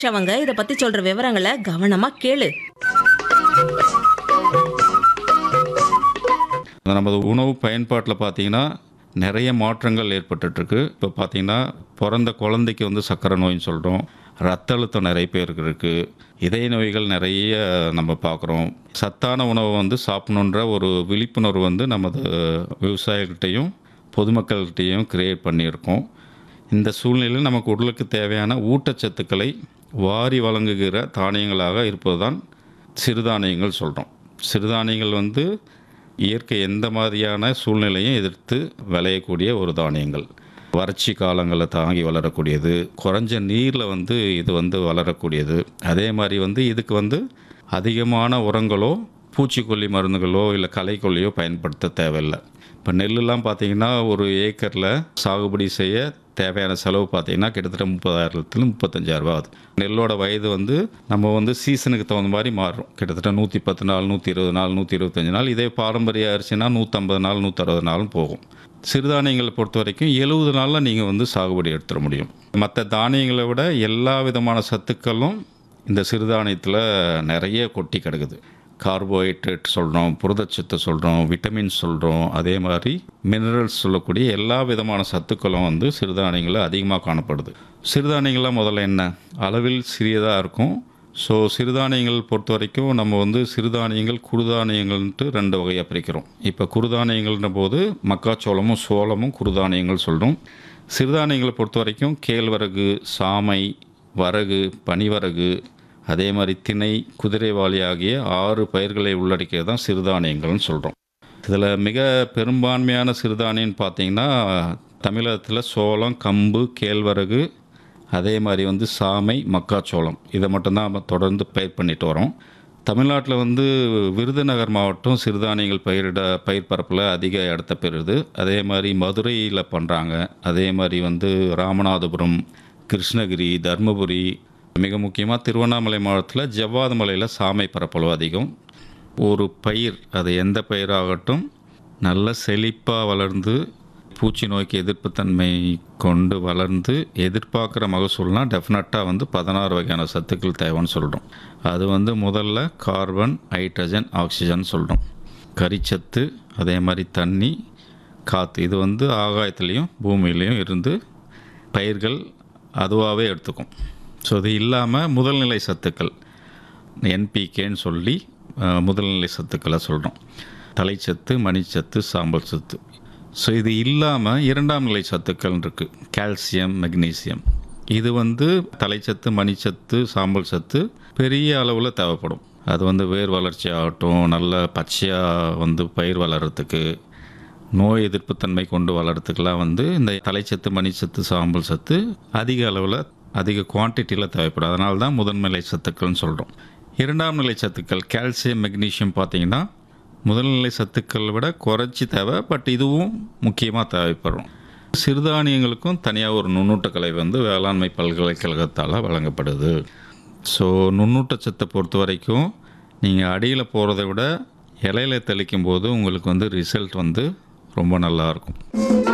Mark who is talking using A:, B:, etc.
A: அவங்க இத பத்தி சொல்ற விவரங்களை கவனமா கேளு
B: நமது உணவு பயன்பாட்டில் பார்த்தீங்கன்னா நிறைய மாற்றங்கள் ஏற்பட்டுட்ருக்கு இப்போ பார்த்தீங்கன்னா பிறந்த குழந்தைக்கு வந்து சர்க்கரை நோயின்னு சொல்கிறோம் ரத்த அழுத்தம் நிறைய பேருக்கு இருக்குது இதய நோய்கள் நிறைய நம்ம பார்க்குறோம் சத்தான உணவை வந்து சாப்பிடணுன்ற ஒரு விழிப்புணர்வு வந்து நமது விவசாயிகள்கிட்டையும் பொதுமக்கள்கிட்டையும் கிரியேட் பண்ணியிருக்கோம் இந்த சூழ்நிலையில் நமக்கு உடலுக்கு தேவையான ஊட்டச்சத்துக்களை வாரி வழங்குகிற தானியங்களாக இருப்பதுதான் சிறுதானியங்கள் சொல்கிறோம் சிறுதானியங்கள் வந்து இயற்கை எந்த மாதிரியான சூழ்நிலையும் எதிர்த்து விளையக்கூடிய ஒரு தானியங்கள் வறட்சி காலங்களில் தாங்கி வளரக்கூடியது குறைஞ்ச நீரில் வந்து இது வந்து வளரக்கூடியது அதே மாதிரி வந்து இதுக்கு வந்து அதிகமான உரங்களோ பூச்சிக்கொல்லி மருந்துகளோ இல்லை களைக்கொல்லியோ பயன்படுத்த தேவையில்லை இப்போ நெல்லுலாம் பார்த்தீங்கன்னா ஒரு ஏக்கரில் சாகுபடி செய்ய தேவையான செலவு பார்த்தீங்கன்னா கிட்டத்தட்ட முப்பதாயிரத்துல முப்பத்தஞ்சாயிரம் ரூபா ஆகுது நெல்லோட வயது வந்து நம்ம வந்து சீசனுக்கு தகுந்த மாதிரி மாறும் கிட்டத்தட்ட நூற்றி பத்து நாள் நூற்றி இருபது நாள் நூற்றி இருபத்தஞ்சு நாள் இதே பாரம்பரிய அரிசினா நூற்றம்பது நாள் நூற்றறுபது நாளும் போகும் சிறுதானியங்களை பொறுத்த வரைக்கும் எழுபது நாளில் நீங்கள் வந்து சாகுபடி எடுத்துட முடியும் மற்ற தானியங்களை விட எல்லா விதமான சத்துக்களும் இந்த சிறுதானியத்தில் நிறைய கொட்டி கிடக்குது கார்போஹைட்ரேட் சொல்கிறோம் புரதச்சத்து சொல்கிறோம் விட்டமின்ஸ் சொல்கிறோம் அதே மாதிரி மினரல்ஸ் சொல்லக்கூடிய எல்லா விதமான சத்துக்களும் வந்து சிறுதானியங்களில் அதிகமாக காணப்படுது சிறுதானியங்கள்லாம் முதல்ல என்ன அளவில் சிறியதாக இருக்கும் ஸோ சிறுதானியங்கள் பொறுத்த வரைக்கும் நம்ம வந்து சிறுதானியங்கள் குறுதானியங்கள்ன்ட்டு ரெண்டு வகையாக பிரிக்கிறோம் இப்போ குறுதானியங்கள்ன்ற போது மக்காச்சோளமும் சோளமும் குறுதானியங்கள் சொல்கிறோம் சிறுதானியங்களை பொறுத்த வரைக்கும் கேழ்வரகு சாமை வரகு பனிவரகு அதே மாதிரி திணை குதிரைவாளி ஆகிய ஆறு பயிர்களை உள்ளடக்கியது தான் சிறுதானியங்கள்னு சொல்கிறோம் இதில் மிக பெரும்பான்மையான சிறுதானியம்னு பார்த்தீங்கன்னா தமிழகத்தில் சோளம் கம்பு கேழ்வரகு அதே மாதிரி வந்து சாமை மக்காச்சோளம் இதை மட்டும்தான் நம்ம தொடர்ந்து பயிர் பண்ணிட்டு வரோம் தமிழ்நாட்டில் வந்து விருதுநகர் மாவட்டம் சிறுதானியங்கள் பயிரிட பயிர் பரப்பில் அதிக இடத்த பெறுது அதே மாதிரி மதுரையில் பண்ணுறாங்க அதே மாதிரி வந்து ராமநாதபுரம் கிருஷ்ணகிரி தருமபுரி மிக முக்கியமாக திருவண்ணாமலை மாவட்டத்தில் ஜவ்வாது மலையில் சாமை பரப்பளவு அதிகம் ஒரு பயிர் அது எந்த பயிராகட்டும் நல்ல செழிப்பாக வளர்ந்து பூச்சி நோய்க்கு எதிர்ப்புத்தன்மை கொண்டு வளர்ந்து எதிர்பார்க்குற மகசூல்னால் டெஃபினட்டாக வந்து பதினாறு வகையான சத்துக்கள் தேவைன்னு சொல்கிறோம் அது வந்து முதல்ல கார்பன் ஹைட்ரஜன் ஆக்சிஜன் சொல்கிறோம் கரிச்சத்து அதே மாதிரி தண்ணி காற்று இது வந்து ஆகாயத்துலேயும் பூமியிலையும் இருந்து பயிர்கள் அதுவாகவே எடுத்துக்கும் ஸோ இது இல்லாமல் முதல்நிலை சத்துக்கள் என்பிகேன்னு சொல்லி அஹ், முதல்நிலை சத்துக்களை சொல்கிறோம் தலைச்சத்து மணிச்சத்து சாம்பல் சத்து ஸோ இது இல்லாமல் இரண்டாம் நிலை சத்துக்கள் இருக்குது கால்சியம் மெக்னீசியம் இது வந்து தலைச்சத்து மணிச்சத்து சாம்பல் சத்து பெரிய அளவில் தேவைப்படும் அது வந்து வேர் வளர்ச்சி ஆகட்டும் நல்ல பச்சையாக வந்து பயிர் வளர்கிறதுக்கு நோய் எதிர்ப்புத்தன்மை கொண்டு வளர்கிறதுக்கெல்லாம் வந்து இந்த தலைச்சத்து மணிச்சத்து சாம்பல் சத்து அதிக அளவில் அதிக குவான்டிட்டியில் தேவைப்படும் அதனால தான் முதன்நிலை சத்துக்கள்னு சொல்கிறோம் இரண்டாம் நிலை சத்துக்கள் கால்சியம் மெக்னீசியம் பார்த்தீங்கன்னா முதல்நிலை சத்துக்களை விட குறைச்சி தேவை பட் இதுவும் முக்கியமாக தேவைப்படும் சிறுதானியங்களுக்கும் தனியாக ஒரு நுண்ணூட்டக்கலை வந்து வேளாண்மை பல்கலைக்கழகத்தால் வழங்கப்படுது ஸோ நுண்ணூட்டச்சத்தை பொறுத்த வரைக்கும் நீங்கள் அடியில் போகிறத விட இலையில தெளிக்கும் போது உங்களுக்கு வந்து ரிசல்ட் வந்து ரொம்ப நல்லாயிருக்கும்